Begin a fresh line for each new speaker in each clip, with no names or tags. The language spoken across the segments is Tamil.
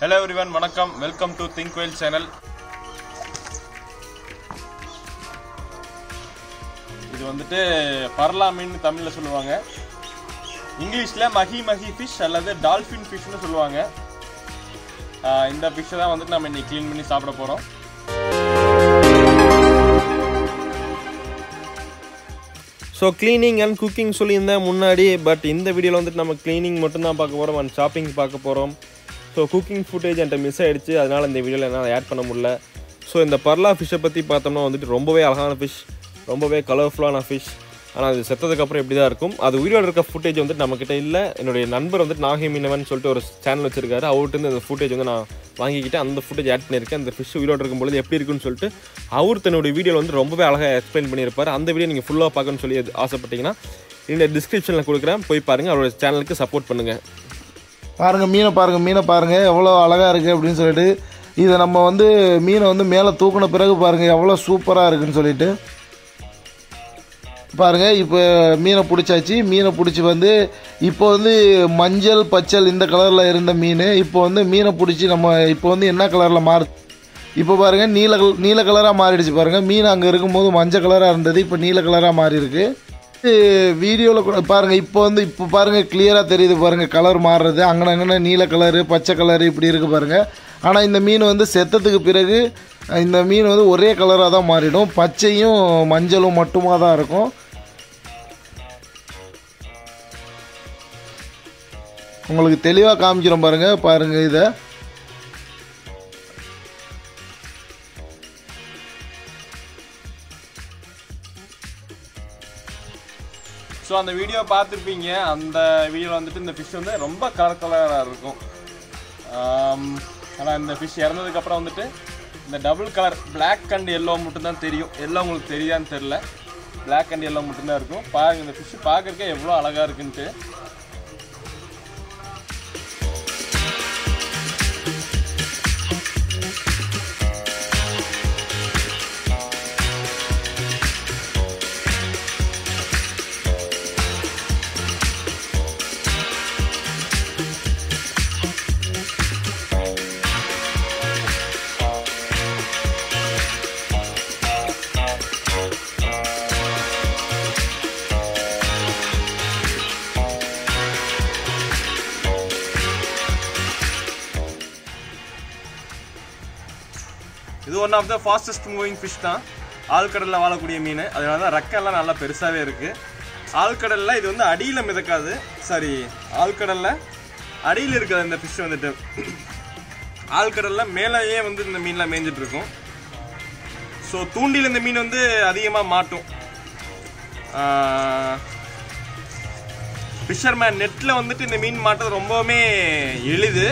ஹலோ எவ்ரிவன் வணக்கம் welcome to Think Well channel இது வந்துட்டு பர்லா மீன் தமிழில் சொல்லுவாங்க இங்கிலீஷில் மஹி மஹி ஃபிஷ் அல்லது டால்ஃபின் ஃபிஷ்னு சொல்லுவாங்க ஆஹ் இந்த ஃபிஷ்ஷை தான் வந்துட்டு நம்ம இன்னைக்கு க்ளீன் பண்ணி சாப்பிட போகிறோம்
ஸோ க்ளீனிங் அண்ட் குக்கிங் சொல்லியிருந்தேன் முன்னாடி பட் இந்த வீடியோவில் வந்துட்டு நம்ம க்ளீனிங் மட்டும்தான் பார்க்க போகிறோம் அண்ட் ஷாப்பிங் பார்க்க போகிறோம் ஸோ குக்கிங் ஃபுட்டேஜ் என்கிட்ட மிஸ் ஆகிடுச்சு அதனால் இந்த வீடியோவில் என்னால் ஆட் பண்ண முடியல ஸோ இந்த பர்லா ஃபிஷ்ஷை பற்றி பார்த்தோம்னா வந்துட்டு ரொம்பவே அழகான ஃபிஷ் ரொம்பவே கலர்ஃபுல்லான ஃபிஷ் ஆனால் அது செத்ததுக்கப்புறம் எப்படி தான் இருக்கும் அது உயிரோடு இருக்க ஃபுட்டேஜ் வந்துட்டு நம்மக்கிட்ட இல்லை என்னுடைய நண்பர் வந்துட்டு நாகை மீனவன் சொல்லிட்டு ஒரு சேனல் வச்சிருக்காரு அவர்கிட்ட அந்த ஃபுட்டேஜ் வந்து நான் வாங்கிக்கிட்டு அந்த ஃபுட்டேஜ் ஆட் பண்ணியிருக்கேன் அந்த ஃபிஷ் உயிரோடு இருக்கும் பொழுது எப்படி இருக்குன்னு சொல்லிட்டு அவர் தன்னுடைய வீடியோவில் வந்து ரொம்பவே அழகாக எக்ஸ்பிளைன் பண்ணியிருப்பார் அந்த வீடியோ நீங்கள் ஃபுல்லாக பார்க்கணும்னு சொல்லி ஆசைப்பட்டீங்கன்னா இந்த டிஸ்கிரிப்ஷனில் கொடுக்குறேன் போய் பாருங்கள் அவரோட சேனலுக்கு சப்போர்ட் பண்ணுங்கள்
பாருங்கள் மீனை பாருங்கள் மீனை பாருங்கள் எவ்வளோ அழகாக இருக்குது அப்படின்னு சொல்லிட்டு இதை நம்ம வந்து மீனை வந்து மேலே தூக்கின பிறகு பாருங்கள் எவ்வளோ சூப்பராக இருக்குன்னு சொல்லிட்டு பாருங்கள் இப்போ மீனை பிடிச்சாச்சு மீனை பிடிச்சி வந்து இப்போ வந்து மஞ்சள் பச்சல் இந்த கலரில் இருந்த மீன் இப்போ வந்து மீனை பிடிச்சி நம்ம இப்போ வந்து என்ன கலரில் மாறு இப்போ பாருங்கள் நீல கல் நீல கலராக மாறிடுச்சு பாருங்கள் மீன் அங்கே இருக்கும்போது மஞ்சள் கலராக இருந்தது இப்போ நீல கலராக மாறி இருக்கு வீடியோவில் கூட பாருங்கள் இப்போ வந்து இப்போ பாருங்கள் கிளியராக தெரியுது பாருங்கள் கலர் மாறுறது அங்கே அங்கே நீல கலரு பச்சை கலரு இப்படி இருக்குது பாருங்கள் ஆனால் இந்த மீன் வந்து செத்ததுக்கு பிறகு இந்த மீன் வந்து ஒரே கலராக தான் மாறிடும் பச்சையும் மஞ்சளும் மட்டுமா தான் இருக்கும் உங்களுக்கு தெளிவாக காமிக்கிறோம் பாருங்கள் பாருங்கள் இதை
ஸோ அந்த வீடியோ பார்த்துருப்பீங்க அந்த வீடியோவில் வந்துட்டு இந்த ஃபிஷ் வந்து ரொம்ப கலர் கலராக இருக்கும் ஆனால் இந்த ஃபிஷ் இறந்ததுக்கப்புறம் வந்துட்டு இந்த double colour Black and yellow மட்டும்தான் தெரியும் எல்லோ உங்களுக்கு தெரியான்னு தெரில Black அண்ட் எல்லோ மட்டும்தான் இருக்கும் பாருங்க இந்த ஃபிஷ் பார்க்கறக்கே எவ்வளோ அழகாக இருக்குன்ட்டு இது one of the fastest moving fish தான் ஆழ்கடலில் வாழக்கூடிய மீன் அதனால தான் ரெக்கெல்லாம் நல்லா பெருசாகவே இருக்குது ஆழ்கடலில் இது வந்து அடியில் மிதக்காது சாரி ஆழ்கடலில் அடியில் இருக்காது இந்த ஃபிஷ் வந்துட்டு ஆழ்கடலில் மேலேயே வந்து இந்த மீன்லாம் மேய்ஞ்சிட்டு இருக்கும் ஸோ தூண்டில் இந்த மீன் வந்து அதிகமாக மாட்டும் ஃபிஷர்மேன் நெட்டில் வந்துட்டு இந்த மீன் மாட்டுறது ரொம்பவுமே எளிது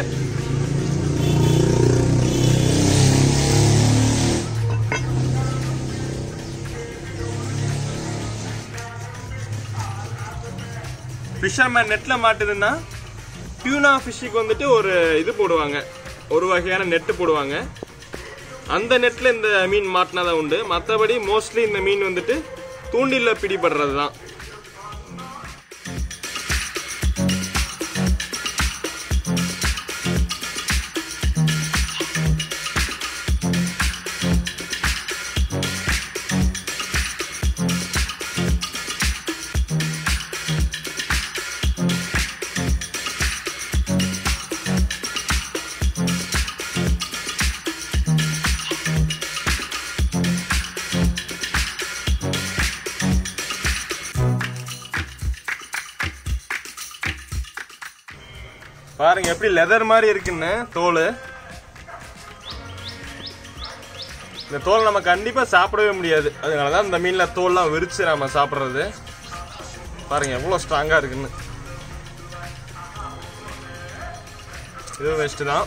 ஃபிஷர்மேன் நெட்டில் மாட்டுதுன்னா டியூனா ஃபிஷ்ஷுக்கு வந்துட்டு ஒரு இது போடுவாங்க ஒரு வகையான நெட்டு போடுவாங்க அந்த நெட்டில் இந்த மீன் மாட்டினா தான் உண்டு மற்றபடி மோஸ்ட்லி இந்த மீன் வந்துட்டு தூண்டிலில் பிடிபடுறது தான் பாருங்க எப்படி லெதர் மாதிரி இருக்குன்னு தோல் இந்த தோல் நம்ம கண்டிப்பா சாப்பிடவே முடியாது அதனால தான் இந்த மீன்ல தோல்லாம் விரிச்சு நம்ம சாப்பிட்றது பாருங்க எவ்வளோ ஸ்ட்ராங்கா இருக்குன்னு இது வேஸ்ட் தான்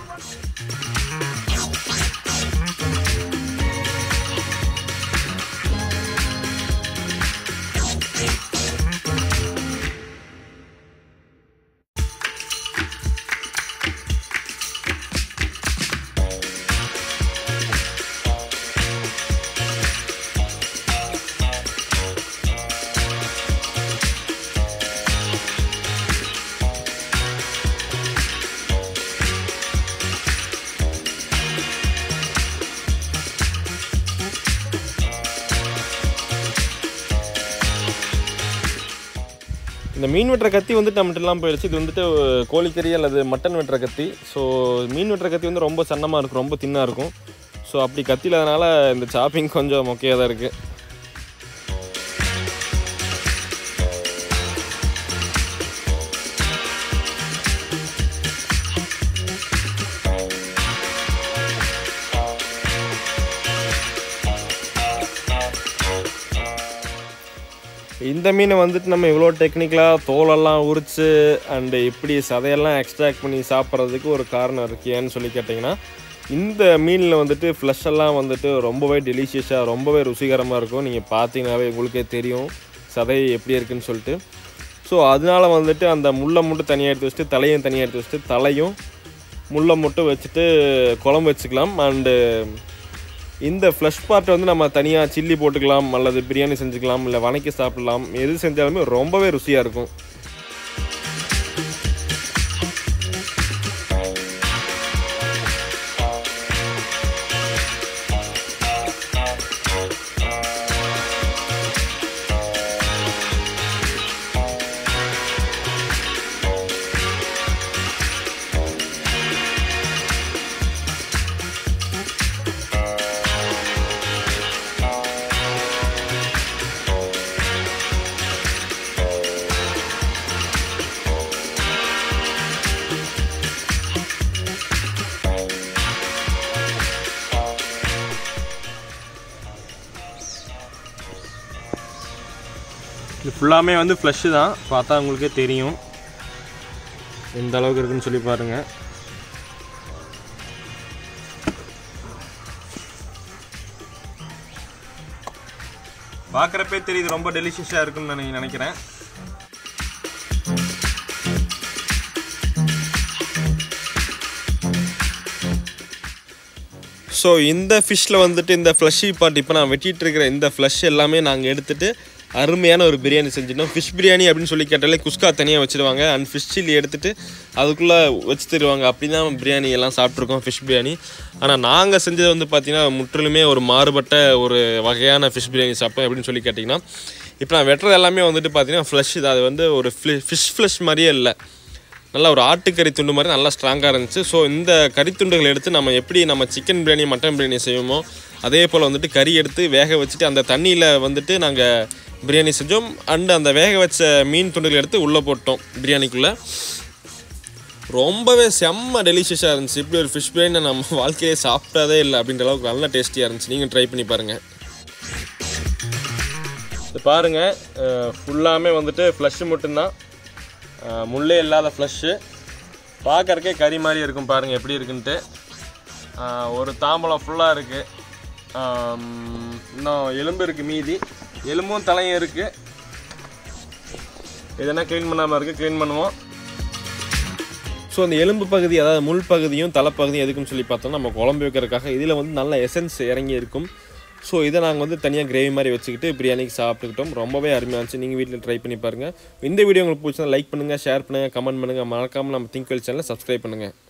இந்த மீன் வெட்டுற கத்தி வந்துட்டு நம்மகிட்ட எல்லாம் போயிடுச்சு இது வந்துட்டு கோழிக்கறி அல்லது மட்டன் வெட்டுற கத்தி ஸோ மீன் வெட்டுற கத்தி வந்து ரொம்ப சன்னமாக இருக்கும் ரொம்ப தின்னாக இருக்கும் ஸோ அப்படி கத்தி இல்லாதனால இந்த சாப்பிங் கொஞ்சம் மொக்கையாக தான் இருக்குது இந்த மீனை வந்துட்டு நம்ம இவ்வளோ டெக்னிக்கலாக தோலெல்லாம் உரித்து அண்டு இப்படி சதையெல்லாம் எக்ஸ்ட்ராக்ட் பண்ணி சாப்பிட்றதுக்கு ஒரு காரணம் இருக்கு ஏன்னு சொல்லி கேட்டிங்கன்னா இந்த மீனில் வந்துட்டு ஃப்ளஷ் எல்லாம் வந்துட்டு ரொம்பவே டெலிஷியஸாக ரொம்பவே ருசிகரமாக இருக்கும் நீங்கள் பார்த்தீங்கன்னாவே உங்களுக்கே தெரியும் சதை எப்படி இருக்குன்னு சொல்லிட்டு ஸோ அதனால வந்துட்டு அந்த முள்ளை மட்டும் தனியாக எடுத்து வச்சுட்டு தலையும் தனியாக எடுத்து வச்சுட்டு தலையும் முள்ளை மட்டும் வச்சுட்டு குழம்பு வச்சுக்கலாம் அண்டு இந்த ஃப்ளஷ் பார்ட் வந்து நம்ம தனியாக சில்லி போட்டுக்கலாம் அல்லது பிரியாணி செஞ்சுக்கலாம் இல்லை வணக்கி சாப்பிடலாம் எது செஞ்சாலுமே ரொம்பவே ருசியாக இருக்கும்
இது ஃபுல்லாமே வந்து ஃப்ளஷ்ஷு தான் பார்த்தா உங்களுக்கே தெரியும் எந்த அளவுக்கு இருக்குன்னு சொல்லி பாருங்கள் பார்க்குறப்பே தெரியுது ரொம்ப டெலிஷியஸாக இருக்குன்னு நான் நினைக்கிறேன்
ஸோ இந்த ஃபிஷ்ஷில் வந்துட்டு இந்த ஃப்ளஷி பார்ட் இப்போ நான் வெட்டிட்டு இருக்கிற இந்த ஃப்ளஷ் எல்லாமே நாங்கள் எடுத்துட்டு அருமையான ஒரு பிரியாணி செஞ்சிட்டோம் ஃபிஷ் பிரியாணி அப்படின்னு சொல்லி கேட்டாலே குஸ்கா தனியாக வச்சுருவாங்க அண்ட் ஃபிஷ் சில்லி எடுத்துட்டு அதுக்குள்ளே வச்சு தருவாங்க அப்படி தான் பிரியாணி எல்லாம் சாப்பிட்ருக்கோம் ஃபிஷ் பிரியாணி ஆனால் நாங்கள் செஞ்சது வந்து பார்த்திங்கன்னா முற்றிலுமே ஒரு மாறுபட்ட ஒரு வகையான ஃபிஷ் பிரியாணி சாப்பிட்டோம் அப்படின்னு சொல்லி கேட்டிங்கன்னா இப்போ நான் வெட்டுறது எல்லாமே வந்துட்டு பார்த்தீங்கன்னா ஃப்ளஷ் இது அது வந்து ஒரு ஃபிஷ் ஃப்ளஷ் மாதிரியே இல்லை நல்லா ஒரு ஆட்டுக்கறி துண்டு மாதிரி நல்லா ஸ்ட்ராங்காக இருந்துச்சு ஸோ இந்த கறித்துண்டுகளை எடுத்து நம்ம எப்படி நம்ம சிக்கன் பிரியாணி மட்டன் பிரியாணி செய்வோமோ அதே போல் வந்துட்டு கறி எடுத்து வேக வச்சுட்டு அந்த தண்ணியில் வந்துட்டு நாங்கள் பிரியாணி செஞ்சோம் அண்டு அந்த வேக வச்ச மீன் துண்டுகளை எடுத்து உள்ளே போட்டோம் பிரியாணிக்குள்ளே ரொம்பவே செம்ம டெலிஷியஸாக இருந்துச்சு இப்படி ஒரு ஃபிஷ் பிரியாணி நம்ம வாழ்க்கையே சாப்பிட்டதே இல்லை அப்படின்ற அளவுக்கு நல்லா டேஸ்டியாக இருந்துச்சு நீங்கள் ட்ரை பண்ணி பாருங்கள் இது பாருங்கள் ஃபுல்லாமே வந்துட்டு ஃப்ளஷ்ஷு மட்டும்தான் அஹ், முள்ளே இல்லாத ஃப்ளஷ்ஷு பார்க்கறக்கே கறி மாதிரி இருக்கும் பாருங்கள் எப்படி இருக்குன்ட்டு அஹ், ஒரு தாம்பலம் ஃபுல்லாக இருக்குது இன்னும் எலும்பு இருக்குது மீதி எலும்பும் தலையும் இருக்குது இதெல்லாம் க்ளீன் பண்ணாமல் இருக்குது க்ளீன் பண்ணுவோம் ஸோ அந்த எலும்பு பகுதி அதாவது முள் பகுதியும் தலைப்பகுதியும் எதுக்குன்னு சொல்லி பார்த்தோம்னா நம்ம குழம்பு வைக்கிறதுக்காக இதில் வந்து நல்ல எசன்ஸ் இறங்கி இருக்கும் ஸோ இதை நாங்கள் வந்து தனியாக கிரேவி மாதிரி வச்சுக்கிட்டு பிரியாணிக்கு சாப்பிட்டுக்கிட்டோம் ரொம்பவே அருமையாக இருந்துச்சு நீங்கள் வீட்டில் ட்ரை பண்ணி பாருங்கள் இந்த வீடியோ உங்களுக்கு பிடிச்சா லைக் பண்ணுங்கள் ஷேர் பண்ணுங்கள் கமெண்ட் பண்ணுங்கள் மறக்காமல் நம்ம திங்க் சேனலை சப்ஸ்கிரைப் பண்ணுங்கள்